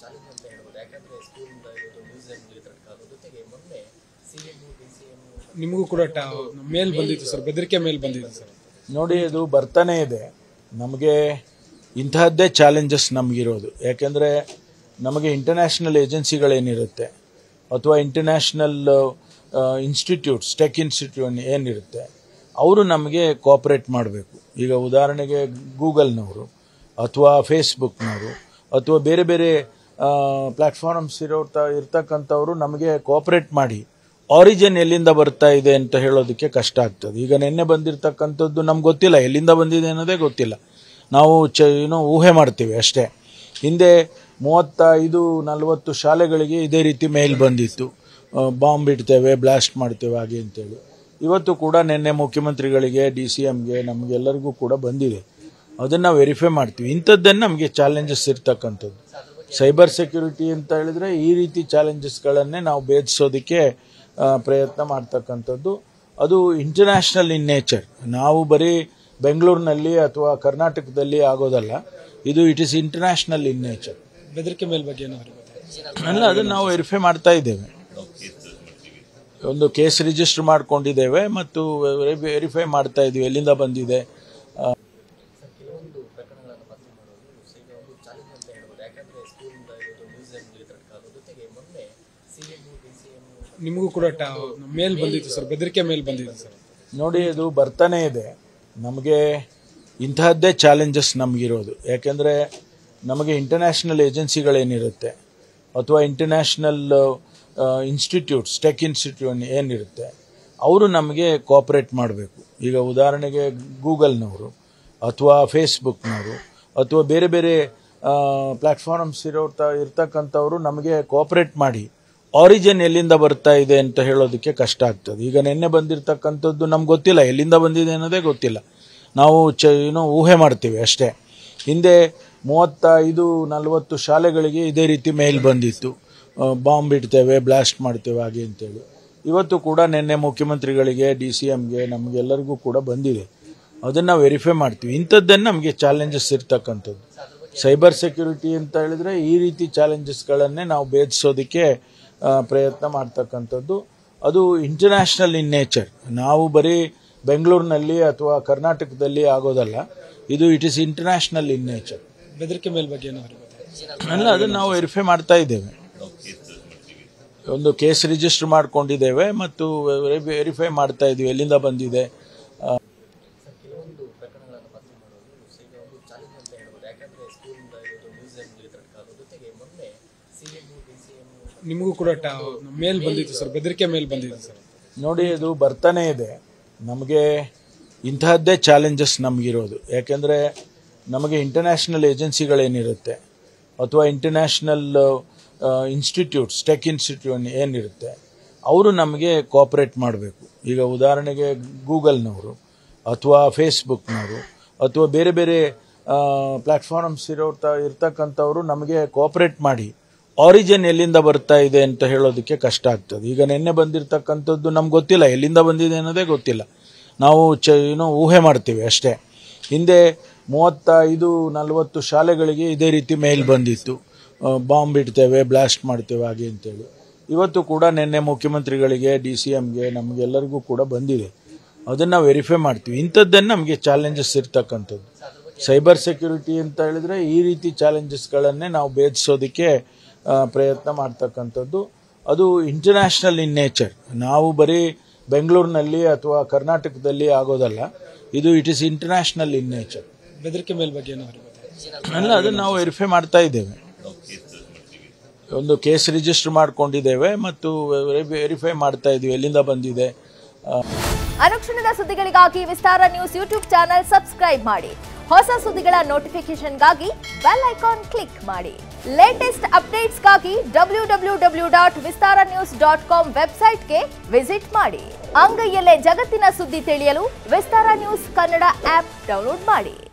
Challenge ಅಂತ ಹೇಳ್ಬೋದು ಯಾಕಂದ್ರೆ ಸ್ಕೂಲಿಂದ ಇರೋದು ಮ್ಯೂಸಿಯಂ ತಡ್ಕಾಲು ಜೊತೆಗೆ ಮೊನ್ನೆ C M D C M ನಿಮಗೂ ಕೂಡ ಮೇಲ್ ಬಂದಿತ್ತು ಸರ್ ಬೆದರಿಕೆ ಮೇಲ್ ಬಂದಿತ್ತು ಸರ್ ನೋಡಿ ಇದು ಬರ್ತಾನೆ ಇದೆ ನಮಗೆ ಇಂತಹದ್ದೇ ಚಾಲೆಂಜಸ್ ನಮಗಿರೋದು ಯಾಕೆಂದರೆ ನಮಗೆ ಇಂಟರ್ನ್ಯಾಷನಲ್ ಏಜೆನ್ಸಿಗಳೇನಿರುತ್ತೆ ಅಥವಾ ಇಂಟರ್ನ್ಯಾಷನಲ್ ಇನ್ಸ್ಟಿಟ್ಯೂಟ್ಸ್ ಟೆಕ್ ಇನ್ಸ್ಟಿಟ್ಯೂಟ್ ಏನಿರುತ್ತೆ ಅವರು ನಮಗೆ ಕೋಆಪರೇಟ್ ಮಾಡಬೇಕು ಈಗ ಉದಾಹರಣೆಗೆ ಗೂಗಲ್ನವರು ಅಥವಾ ಫೇಸ್ಬುಕ್ನವರು ಅಥವಾ ಬೇರೆ ಬೇರೆ ಪ್ಲ್ಯಾಟ್ಫಾರ್ಮ್ಸ್ ಇರೋ ಇರ್ತಕ್ಕಂಥವ್ರು ನಮಗೆ ಕೋಆಪರೇಟ್ ಮಾಡಿ ಆರಿಜಿನ್ ಎಲ್ಲಿಂದ ಬರ್ತಾ ಇದೆ ಅಂತ ಹೇಳೋದಕ್ಕೆ ಕಷ್ಟ ಆಗ್ತದೆ ಈಗ ನಿನ್ನೆ ಬಂದಿರತಕ್ಕಂಥದ್ದು ನಮ್ಗೆ ಗೊತ್ತಿಲ್ಲ ಎಲ್ಲಿಂದ ಬಂದಿದೆ ಅನ್ನೋದೇ ಗೊತ್ತಿಲ್ಲ ನಾವು ಚ ಏನೋ ಊಹೆ ಮಾಡ್ತೀವಿ ಅಷ್ಟೇ ಹಿಂದೆ ಮೂವತ್ತೈದು ನಲವತ್ತು ಶಾಲೆಗಳಿಗೆ ಇದೇ ರೀತಿ ಮೇಲ್ ಬಂದಿತ್ತು ಬಾಂಬ್ ಇಡ್ತೇವೆ ಬ್ಲಾಸ್ಟ್ ಮಾಡ್ತೇವೆ ಹಾಗೆ ಅಂತೇಳಿ ಇವತ್ತು ಕೂಡ ನಿನ್ನೆ ಮುಖ್ಯಮಂತ್ರಿಗಳಿಗೆ ಡಿ ಸಿ ಎಮ್ಗೆ ನಮಗೆಲ್ಲರಿಗೂ ಕೂಡ ಬಂದಿದೆ ಅದನ್ನು ವೆರಿಫೈ ಮಾಡ್ತೀವಿ ಇಂಥದ್ದನ್ನು ನಮಗೆ ಚಾಲೆಂಜಸ್ ಇರ್ತಕ್ಕಂಥದ್ದು ಸೈಬರ್ ಸೆಕ್ಯೂರಿಟಿ ಅಂತ ಹೇಳಿದ್ರೆ ಈ ರೀತಿ ಚಾಲೆಂಜಸ್ಗಳನ್ನೇ ನಾವು ಭೇದಿಸೋದಕ್ಕೆ ಆ, ಪ್ರಯತ್ನ ಮಾಡ್ತಕ್ಕಂಥದ್ದು ಅದು ಇಂಟರ್ನ್ಯಾಷನಲ್ ಇನ್ ನೇಚರ್ ನಾವು ಬರೀ ಬೆಂಗಳೂರಿನಲ್ಲಿ ಅಥವಾ ಕರ್ನಾಟಕದಲ್ಲಿ ಆಗೋದಲ್ಲ ಇದು it is international in nature ಬೆದರಿಕೆ ಮೇಲ್ ಬಗ್ಗೆ ಏನಾದ್ರು ಗೊತ್ತಾ? ಅಲ್ಲ ಅದನ್ನು ನಾವು ವೆರಿಫೈ ಮಾಡ್ತಾ ಇದ್ದೇವೆ ಒಂದು ಕೇಸ್ ರಿಜಿಸ್ಟರ್ ಮಾಡ್ಕೊಂಡಿದ್ದೇವೆ ಮತ್ತು ವೆರಿಫೈ ಮಾಡ್ತಾ ಇದ್ದೀವಿ ಎಲ್ಲಿಂದ ಬಂದಿದೆ ಆ, ಸರ್ ಕೆಲವೊಂದು ಪ್ರಕರಣಗಳನ್ನು ಪತ್ತೆ ಮಾಡೋದು ಸೊ ಈಗ ಒಂದು ಚಾಲೆಂಜ್ ಅಂತ ಹೇಳ್ಬೋದು ಯಾಕಂದ್ರೆ ಸ್ಕೂಲಿಂದ ಇರೋದು ಮ್ಯೂಸಿಯಂ ತಡ್ಕಾಲು ಜೊತೆಗೆ ಮೊನ್ನೆ C M D C M ನಿಮಗೂ ಕೂಡ ಮೇಲ್ ಬಂದಿತ್ತು ಸರ್ ಬೆದರಿಕೆ ಮೇಲ್ ಬಂದಿತ್ತು ಸರ್ ನೋಡಿ ಇದು ಬರ್ತಾನೆ ಇದೆ ನಮಗೆ ಇಂತಹದ್ದೇ ಚಾಲೆಂಜಸ್ ನಮಗಿರೋದು ಯಾಕೆಂದರೆ ನಮಗೆ ಇಂಟರ್ನ್ಯಾಷನಲ್ ಏಜೆನ್ಸಿಗಳೇನಿರುತ್ತೆ ಅಥವಾ ಇಂಟರ್ನ್ಯಾಷನಲ್ ಇನ್ಸ್ಟಿಟ್ಯೂಟ್ಸ್ ಟೆಕ್ ಇನ್ಸ್ಟಿಟ್ಯೂಟ್ ಏನಿರುತ್ತೆ ಅವರು ನಮಗೆ ಕೋಆಪರೇಟ್ ಮಾಡಬೇಕು ಈಗ ಉದಾಹರಣೆಗೆ ಗೂಗಲ್ನವರು ಅಥವಾ ಫೇಸ್ಬುಕ್ನವರು ಅಥವಾ ಬೇರೆ ಬೇರೆ ಪ್ಲ್ಯಾಟ್ಫಾರ್ಮ್ಸ್ ಇರೋ ಇರ್ತಕ್ಕಂಥವ್ರು ನಮಗೆ ಕೋಆಪರೇಟ್ ಮಾಡಿ ಆರಿಜಿನ್ ಎಲ್ಲಿಂದ ಬರ್ತಾ ಇದೆ ಅಂತ ಹೇಳೋದಕ್ಕೆ ಕಷ್ಟ ಆಗ್ತದೆ ಈಗ ನಿನ್ನೆ ಬಂದಿರತಕ್ಕಂಥದ್ದು ನಮ್ಗೆ ಗೊತ್ತಿಲ್ಲ ಎಲ್ಲಿಂದ ಬಂದಿದೆ ಅನ್ನೋದೇ ಗೊತ್ತಿಲ್ಲ ನಾವು ಚ ಏನೋ ಊಹೆ ಮಾಡ್ತೀವಿ ಅಷ್ಟೇ ಹಿಂದೆ ಮೂವತ್ತೈದು ನಲವತ್ತು ಶಾಲೆಗಳಿಗೆ ಇದೇ ರೀತಿ ಮೇಲ್ ಬಂದಿತ್ತು ಬಾಂಬ್ ಇಡ್ತೇವೆ ಬ್ಲಾಸ್ಟ್ ಮಾಡ್ತೇವೆ ಹಾಗೆ ಅಂತೇಳಿ ಇವತ್ತು ಕೂಡ ನಿನ್ನೆ ಮುಖ್ಯಮಂತ್ರಿಗಳಿಗೆ ಡಿ ಸಿ ಎಮ್ಗೆ ನಮಗೆಲ್ಲರಿಗೂ ಕೂಡ ಬಂದಿದೆ ಅದನ್ನು ವೆರಿಫೈ ಮಾಡ್ತೀವಿ ಇಂಥದ್ದನ್ನು ನಮಗೆ ಚಾಲೆಂಜಸ್ ಇರ್ತಕ್ಕಂಥದ್ದು ಸೈಬರ್ ಸೆಕ್ಯೂರಿಟಿ ಅಂತ ಹೇಳಿದ್ರೆ ಈ ರೀತಿ ಚಾಲೆಂಜಸ್ಗಳನ್ನೇ ನಾವು ಭೇದಿಸೋದಕ್ಕೆ ಆ, ಪ್ರಯತ್ನ ಮಾಡ್ತಕ್ಕಂಥದ್ದು ಅದು ಇಂಟರ್ನ್ಯಾಷನಲ್ ಇನ್ ನೇಚರ್ ನಾವು ಬರೀ ಬೆಂಗಳೂರಿನಲ್ಲಿ ಅಥವಾ ಕರ್ನಾಟಕದಲ್ಲಿ ಆಗೋದಲ್ಲ ಇದು it is international in nature ಬೆದರಿಕೆ ಮೇಲ್ ಬಗ್ಗೆ ಏನಾದ್ರು ಗೊತ್ತಾ? ಅಲ್ಲ ಅದನ್ನು ನಾವು ವೆರಿಫೈ ಮಾಡ್ತಾ ಇದ್ದೇವೆ ಒಂದು ಕೇಸ್ ರಿಜಿಸ್ಟರ್ ಮಾಡ್ಕೊಂಡಿದ್ದೇವೆ ಮತ್ತು ವೆರಿಫೈ ಮಾಡ್ತಾ ಇದ್ದೀವಿ ಎಲ್ಲಿಂದ ಬಂದಿದೆ ಆ, ಸರ್ ಕೆಲವೊಂದು ಪ್ರಕರಣಗಳನ್ನು ಪತ್ತೆ ಮಾಡೋದು ಸೊ ಈಗ ಒಂದು ಚಾಲೆಂಜ್ ಅಂತ ಹೇಳ್ಬೋದು ಯಾಕಂದ್ರೆ ಸ್ಕೂಲಿಂದ ಇರೋದು ಮ್ಯೂಸಿಯಂ ತಡ್ಕಾಲು ಜೊತೆಗೆ ಮೊನ್ನೆ C M D C M ನಿಮಗೂ ಕೂಡ ಮೇಲ್ ಬಂದಿತ್ತು ಸರ್ ಬೆದರಿಕೆ ಮೇಲ್ ಬಂದಿತ್ತು ಸರ್ ನೋಡಿ ಇದು ಬರ್ತಾನೆ ಇದೆ ನಮಗೆ ಇಂತಹದ್ದೇ ಚಾಲೆಂಜಸ್ ನಮಗಿರೋದು ಯಾಕೆಂದರೆ ನಮಗೆ ಇಂಟರ್ನ್ಯಾಷನಲ್ ಏಜೆನ್ಸಿಗಳೇನಿರುತ್ತೆ ಅಥವಾ ಇಂಟರ್ನ್ಯಾಷನಲ್ ಇನ್ಸ್ಟಿಟ್ಯೂಟ್ಸ್ ಟೆಕ್ ಇನ್ಸ್ಟಿಟ್ಯೂಟ್ ಏನಿರುತ್ತೆ ಅವರು ನಮಗೆ ಕೋಆಪರೇಟ್ ಮಾಡಬೇಕು ಈಗ ಉದಾಹರಣೆಗೆ ಗೂಗಲ್ನವರು ಅಥವಾ ಫೇಸ್ಬುಕ್ನವರು ಅಥವಾ ಬೇರೆ ಬೇರೆ ಪ್ಲ್ಯಾಟ್ಫಾರ್ಮ್ಸ್ ಇರೋ ಇರ್ತಕ್ಕಂಥವ್ರು ನಮಗೆ ಕೋಆಪರೇಟ್ ಮಾಡಿ ಆರಿಜಿನ್ ಎಲ್ಲಿಂದ ಬರ್ತಾ ಇದೆ ಅಂತ ಹೇಳೋದಕ್ಕೆ ಕಷ್ಟ ಆಗ್ತದೆ ಈಗ ನಿನ್ನೆ ಬಂದಿರತಕ್ಕಂಥದ್ದು ನಮ್ಗೆ ಗೊತ್ತಿಲ್ಲ ಎಲ್ಲಿಂದ ಬಂದಿದೆ ಅನ್ನೋದೇ ಗೊತ್ತಿಲ್ಲ ನಾವು ಚ ಏನೋ ಊಹೆ ಮಾಡ್ತೀವಿ ಅಷ್ಟೇ ಹಿಂದೆ ಮೂವತ್ತೈದು ನಲವತ್ತು ಶಾಲೆಗಳಿಗೆ ಇದೇ ರೀತಿ ಮೇಲ್ ಬಂದಿತ್ತು ಬಾಂಬ್ ಇಡ್ತೇವೆ ಬ್ಲಾಸ್ಟ್ ಮಾಡ್ತೇವೆ ಹಾಗೆ ಅಂತೇಳಿ ಇವತ್ತು ಕೂಡ ನಿನ್ನೆ ಮುಖ್ಯಮಂತ್ರಿಗಳಿಗೆ ಡಿ ಸಿ ಎಮ್ಗೆ ನಮಗೆಲ್ಲರಿಗೂ ಕೂಡ ಬಂದಿದೆ ಅದನ್ನು ವೆರಿಫೈ ಮಾಡ್ತೀವಿ ಇಂಥದ್ದನ್ನು ನಮಗೆ ಚಾಲೆಂಜಸ್ ಇರ್ತಕ್ಕಂಥದ್ದು ಸೈಬರ್ ಸೆಕ್ಯೂರಿಟಿ ಅಂತ ಹೇಳಿದ್ರೆ ಈ ರೀತಿ ಚಾಲೆಂಜಸ್ಗಳನ್ನೇ ನಾವು ಭೇದಿಸೋದಕ್ಕೆ ಆ, ಪ್ರಯತ್ನ ಮಾಡ್ತಕ್ಕಂಥದ್ದು ಅದು ಇಂಟರ್ನ್ಯಾಷನಲ್ ಇನ್ ನೇಚರ್ ನಾವು ಬರೀ ಬೆಂಗಳೂರಿನಲ್ಲಿ ಅಥವಾ ಕರ್ನಾಟಕದಲ್ಲಿ ಆಗೋದಲ್ಲ ಇದು it is international in nature ಬೆದರಿಕೆ ಮೇಲ್ ಬಗ್ಗೆ ಏನಾದ್ರು ಗೊತ್ತಾ? ಅಲ್ಲ ಅದನ್ನು ನಾವು ವೆರಿಫೈ ಮಾಡ್ತಾ ಇದ್ದೇವೆ ಒಂದು ಕೇಸ್ ರಿಜಿಸ್ಟರ್ ಮಾಡ್ಕೊಂಡಿದ್ದೇವೆ ಮತ್ತು ವೆರಿಫೈ ಮಾಡ್ತಾ ಇದ್ದೀವಿ ಎಲ್ಲಿಂದ ಬಂದಿದೆ ಆ, ಅನುಕ್ಷಣದ ಸುದ್ದಿಗಳಿಗಾಗಿ Vistara news YouTube channel subscribe ಮಾಡಿ ಹೊಸ ಸುದ್ದಿಗಳ ನೋಟಿಫಿಕೇಶನ್ಗಾಗಿ ಬೆಲ್ ಐಕಾನ್ ಕ್ಲಿಕ್ ಮಾಡಿ ಲೇಟೆಸ್ಟ್ ಅಪ್ಡೇಟ್ಸ್ಗಾಗಿ W W W dot Vistara news dot com ವೆಬ್ಸೈಟ್ಗೆ ವಿಸಿಟ್ ಮಾಡಿ ಅಂಗೈಯಲ್ಲೇ ಜಗತ್ತಿನ ಸುದ್ದಿ ತಿಳಿಯಲು Vistara news Kannada app download ಮಾಡಿ